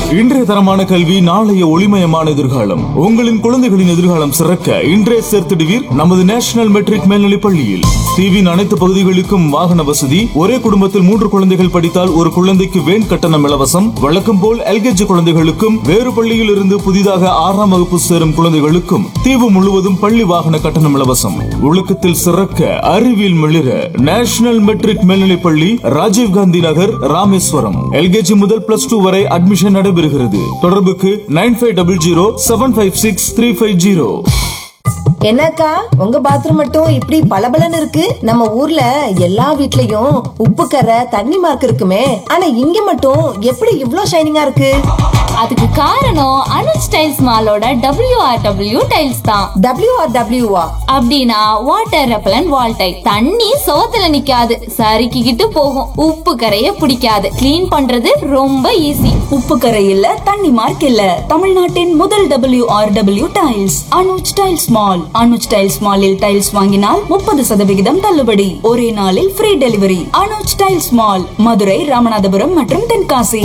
இன்றைய தரமான கல்வி நாளைய ஒளிமயமான எதிர்காலம் உங்களின் குழந்தைகளின் எதிர்காலம் சிறக்க இன்றைய சேர்த்திடுவீர் நமது நேஷனல் மெட்ரிக் மேல்நிலைப் பள்ளியில் தீவின் அனைத்து பகுதிகளுக்கும் வாகன வசதி ஒரே குடும்பத்தில் மூன்று குழந்தைகள் படித்தால் ஒரு குழந்தைக்கு வேன் கட்டணம் இலவசம் வழக்கம் போல் எல்கேஜி குழந்தைகளுக்கும் வேறு பள்ளியில் இருந்து புதிதாக ஆறாம் வகுப்பு சேரும் குழந்தைகளுக்கும் தீவு முழுவதும் பள்ளி வாகன கட்டணம் இலவசம் ஒழுக்கத்தில் சிறக்க அறிவியல் மிளிர நேஷனல் மெட்ரிக் மேல்நிலைப் பள்ளி ராஜீவ்காந்தி நகர் ராமேஸ்வரம் எல்கேஜி முதல் பிளஸ் டூ வரை அட்மிஷன் நடைபெறுகிறது தொடர்புக்கு nine five double zero seven five six three five zero என்னக்கா உங்க பாத்ரூம் மட்டும் இப்படி பளபளன்னு இருக்கு நம்ம ஊர்ல எல்லா வீட்லயும் உப்பு கரை தண்ணி மார்க் இருக்குமே ஆனா இங்க மட்டும் எப்படி இவ்ளோ ஷைனிங்கா இருக்கு அதுக்கு காரணம் அனுஜ் டைல்ஸ் மாலோட WRW டைல்ஸ் தான் டபிள்யூ ஆர் டபிள்யூவா அப்படின்னா வாட்டர் ரெப்பலன் வால் டைல் தண்ணி சோத்துல நிக்காது சறுக்கிக்கிட்டு போகும் உப்பு கரைய பிடிக்காது க்ளீன் பண்றது ரொம்ப ஈஸி உப்பு கரை இல்ல தண்ணி மார்க் இல்ல தமிழ்நாட்டின் முதல் W R W tiles Anuj tiles mall Anuj tiles மாலில் டைல்ஸ் வாங்கினால் முப்பது சதவிகிதம் தள்ளுபடி ஒரே நாளில் free delivery Anuj tiles mall Madurai Ramanathapuram மற்றும் தென்காசி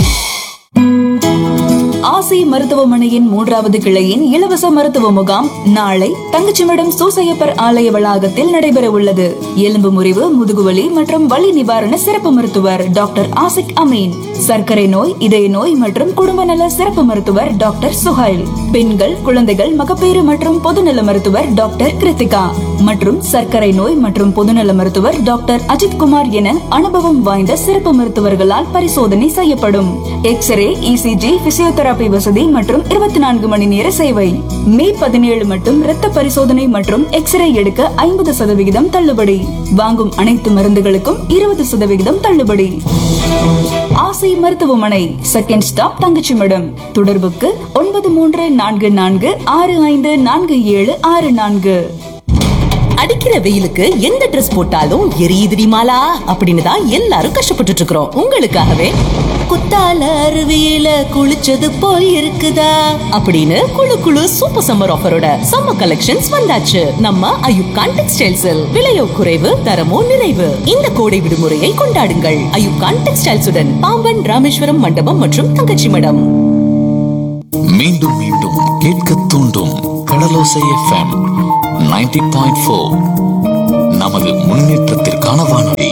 ஆசி மருத்துவமனையின் மூன்றாவது கிளையின் இலவச மருத்துவ முகாம் நாளை தங்கச்சிமடம் சூசையப்பர் ஆலய வளாகத்தில் நடைபெற உள்ளது எலும்பு முறிவு முதுகுவலி மற்றும் வலி நிவாரண சிறப்பு மருத்துவர் டாக்டர் ஆசிக் அமீன் சர்க்கரை நோய் இதய நோய் மற்றும் குடும்ப நல சிறப்பு மருத்துவர் டாக்டர் சுஹைல் பெண்கள் குழந்தைகள் மகப்பேறு மற்றும் பொதுநல மருத்துவர் டாக்டர் கிருத்திகா மற்றும் சர்க்கரை நோய் மற்றும் பொதுநல மருத்துவர் டாக்டர் அஜித் குமார் என அனுபவம் வாய்ந்த சிறப்பு மருத்துவர்களால் பரிசோதனை செய்யப்படும் எக்ஸ்ரே இசிஜி பிசியோதெரபி வசதி மற்றும் இருபத்தி நான்கு மணி நேர சேவை மே பதினேழு மட்டும் இரத்த பரிசோதனை மற்றும் எக்ஸ்ரே எடுக்க ஐம்பது சதவிகிதம் தள்ளுபடி வாங்கும் அனைத்து மருந்துகளுக்கும் இருபது சதவிகிதம் தள்ளுபடி ஆசை மருத்துவமனை செகண்ட் ஸ்டாப் தங்கச்சிமடம் தொடர்புக்கு ஒன்பது மூன்று நான்கு நான்கு ஆறு ஐந்து நான்கு ஏழு ஆறு நான்கு அடிக்கிற வெயிலுக்கு எந்த Dress போட்டாலும் எரியுதுடி மாலா அப்படின்னு தான் எல்லாரும் கஷ்டப்பட்டுட்டு இருக்கிறோம் உங்களுக்காகவே குத்தால அருவியில குளிச்சது போல் இருக்குதா அப்படின்னு குளு குளு சூப்பர் சம்மர் ஆஃபரோட சம்மர் கலெக்ஷன்ஸ் வந்தாச்சு நம்ம அயுப்கான் டெக்ஸ்டைல்ஸில் விலையோ குறைவு தரமோ நிறைவு இந்த கோடை விடுமுறையை கொண்டாடுங்கள் அயுப்கான் டெக்ஸ்டைல்ஸுடன் பாம்பன் ராமேஸ்வரம் மண்டபம் மற்றும் தங்கச்சி மடம் மீண்டும் மீண்டும் கேட்க தூண்டும் கடலோசை எஃப்எம் 90.4 பாயிண்ட் ஃபோர் நமது முன்னேற்றத்திற்கான வானொலி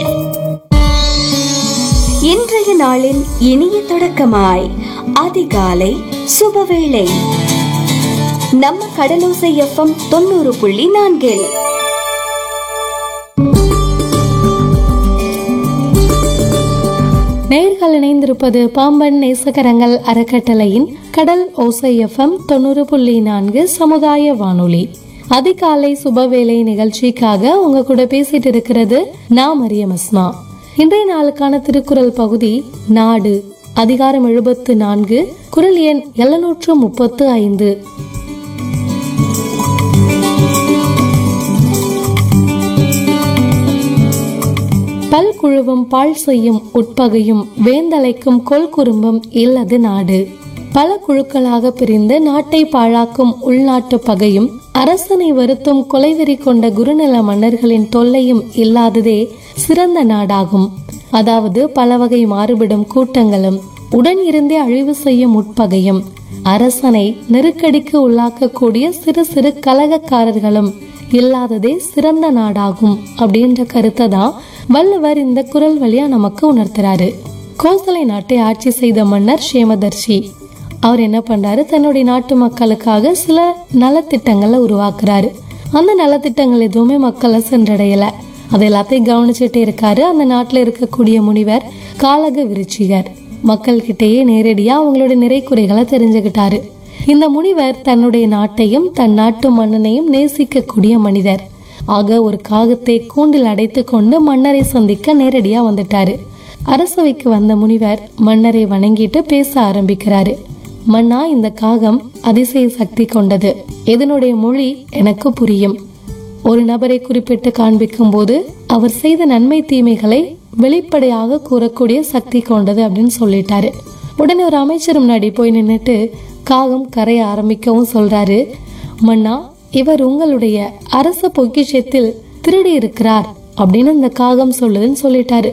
இன்றைய நாளின் இனிய தொடக்கமாய் அதிகாலை சுபவேளை நம்ம கடலோசை எஃப்எம் தொண்ணூறு புள்ளி நான்கில் நேர்கள் இணைந்திருப்பது பாம்பன் நேசகரங்கள் அறக்கட்டளையின் கடல் ஓசை எஃப்எம் தொண்ணூறு புள்ளி நான்கு சமுதாய வானொலி அதிகாலை சுபவேளை நிகழ்ச்சிக்காக உங்க கூட பேசிட்டு இருக்கிறது நான் மரியம் அஸ்மா இன்றைய நாளுக்கான திருக்குறள் பகுதி நாடு அதிகாரம் எழுபத்து நான்கு குரல் எண் எழுநூற்று முப்பத்து ஐந்து பல் குழுவும் பால் செய்யும் உட்பகையும் வேந்தலைக்கும் கொல் குறும்பும் இல்லது நாடு பல குழுக்களாக பிரிந்து நாட்டை பாழாக்கும் உள்நாட்டு பகையும் அரசனை வருத்தும் கொலைவெறி கொண்ட குருநில மன்னர்களின் தொல்லையும் இல்லாததே சிறந்த நாடாகும் அதாவது பல வகை மாறுபடும் கூட்டங்களும் உடன் இருந்தே அழிவு செய்யும் உட்பகையும் அரசனை நெருக்கடிக்கு உள்ளாக்கக்கூடிய சிறு சிறு கலகக்காரர்களும் இல்லாததே சிறந்த நாடாகும் அப்படின்ற கருத்தை தான் வள்ளுவர் இந்த குரல் வழியா நமக்கு உணர்த்துறாரு கோசலை நாட்டை ஆட்சி செய்த மன்னர் சேமதர்ஷி அவர் என்ன பண்றாரு தன்னுடைய நாட்டு மக்களுக்காக சில நலத்திட்டங்களை உருவாக்குறாரு அந்த நலத்திட்டங்கள் எதுவுமே மக்களை சென்றடையல அது எல்லாத்தையும் கவனிச்சுட்டே இருக்காரு அந்த நாட்டுல இருக்கக்கூடிய முனிவர் காலக விருச்சிகர் மக்கள்கிட்டயே நேரடியா அவங்களோட நிறை குறைகளை தெரிஞ்சுக்கிட்டாரு இந்த முனிவர் தன்னுடைய நாட்டையும் தன் நாட்டு மன்னனையும் நேசிக்கக்கூடிய மனிதர் ஆக ஒரு காகத்தை கூண்டில் அடைத்து கொண்டு மன்னரை சந்திக்க நேரடியா வந்துட்டாரு அரசவைக்கு வந்த முனிவர் மன்னரை வணங்கிட்டு பேச ஆரம்பிக்கிறாரு மன்னா இந்த காகம் அதிசய சக்தி கொண்டது இதனுடைய மொழி எனக்கு புரியும் ஒரு நபரை குறிப்பிட்டு காண்பிக்கும் போது அவர் செய்த நன்மை தீமைகளை வெளிப்படையாக கூறக்கூடிய சக்தி கொண்டது அப்படின்னு சொல்லிட்டாரு உடனே ஒரு அமைச்சர் முன்னாடி போய் நின்னுட்டு காகம் கரைய ஆரம்பிக்கவும் சொல்றாரு மன்னா இவர் உங்களுடைய அரச பொக்கிஷத்தில் திருடி இருக்கிறார் அப்படின்னு இந்த காகம் சொல்லுதுன்னு சொல்லிட்டாரு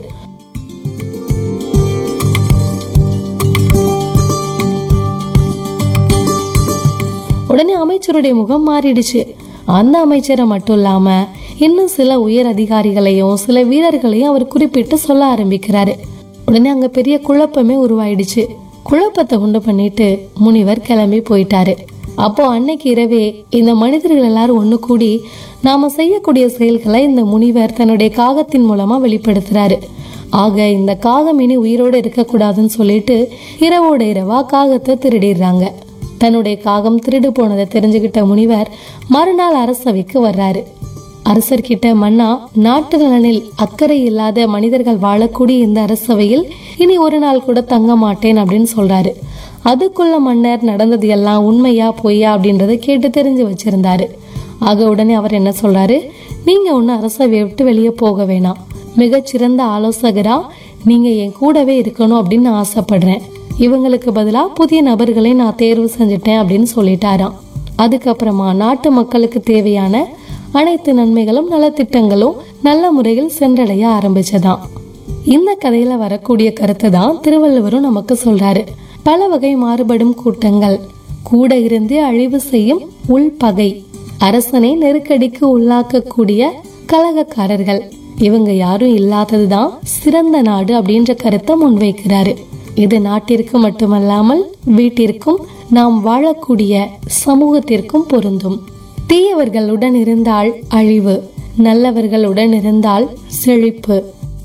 உடனே அமைச்சருடைய முகம் மாறிடுச்சு அந்த அமைச்சரை மட்டும் இல்லாம இன்னும் சில உயர் அதிகாரிகளையும் சில வீரர்களையும் அவர் குறிப்பிட்டு சொல்ல ஆரம்பிக்கிறாரு உடனே அங்க பெரிய குழப்பமே உருவாயிடுச்சு குழப்பத்தை உண்டு பண்ணிட்டு முனிவர் கிளம்பி போயிட்டாரு அப்போ அன்னைக்கு இரவே இந்த மனிதர்கள் எல்லாரும் ஒண்ணு கூடி நாம செய்யக்கூடிய செயல்களை இந்த முனிவர் தன்னுடைய காகத்தின் மூலமா வெளிப்படுத்துறாரு ஆக இந்த காகம் இனி உயிரோடு இருக்கக்கூடாதுன்னு சொல்லிட்டு இரவோட இரவா காகத்தை திருடிடுறாங்க தன்னுடைய காகம் திருடு போனதை தெரிஞ்சுக்கிட்ட முனிவர் மறுநாள் அரசவைக்கு வர்றாரு அரசர்கிட்ட மன்னா நாட்டு நலனில் அக்கறை இல்லாத மனிதர்கள் வாழக்கூடிய இந்த அரசவையில் இனி ஒரு நாள் கூட தங்க மாட்டேன் அப்படின்னு சொல்றாரு அதுக்குள்ள மன்னர் நடந்தது எல்லாம் உண்மையா பொய்யா அப்படின்றத கேட்டு தெரிஞ்சு வச்சிருந்தாரு ஆக உடனே அவர் என்ன சொல்றாரு நீங்க ஒண்ணு அரசவையை விட்டு வெளியே போக வேணாம் மிகச்சிறந்த ஆலோசகரா நீங்க என் கூடவே இருக்கணும் அப்படின்னு நான் ஆசைப்படுறேன் இவங்களுக்கு பதிலா புதிய நபர்களை நான் தேர்வு செஞ்சுட்டேன் அப்படின்னு சொல்லிட்டாராம் அதுக்கப்புறமா நாட்டு மக்களுக்கு தேவையான அனைத்து நன்மைகளும் நலத்திட்டங்களும் நல்ல முறையில் சென்றடைய ஆரம்பிச்சதாம் இந்த கதையில வரக்கூடிய கருத்தை தான் திருவள்ளுவரும் நமக்கு சொல்றாரு பல வகை மாறுபடும் கூட்டங்கள் கூட இருந்தே அழிவு செய்யும் உள்பகை அரசனை நெருக்கடிக்கு உள்ளாக்கக்கூடிய கலகக்காரர்கள் இவங்க யாரும் இல்லாததுதான் சிறந்த நாடு அப்படின்ற கருத்தை முன்வைக்கிறாரு இது நாட்டிற்கு மட்டுமல்லாமல் வீட்டிற்கும் நாம் வாழக்கூடிய சமூகத்திற்கும் பொருந்தும் தீயவர்களுடன் இருந்தால் அழிவு நல்லவர்களுடன் இருந்தால் செழிப்பு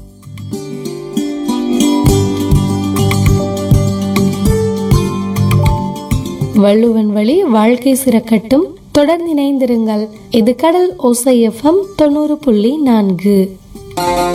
வள்ளுவன் வழி வாழ்க்கை சிறக்கட்டும் தொடர்ந்து இணைந்திருங்கள் இது கடல் ஓசை எஃப்எம் தொண்ணூறு புள்ளி நான்கு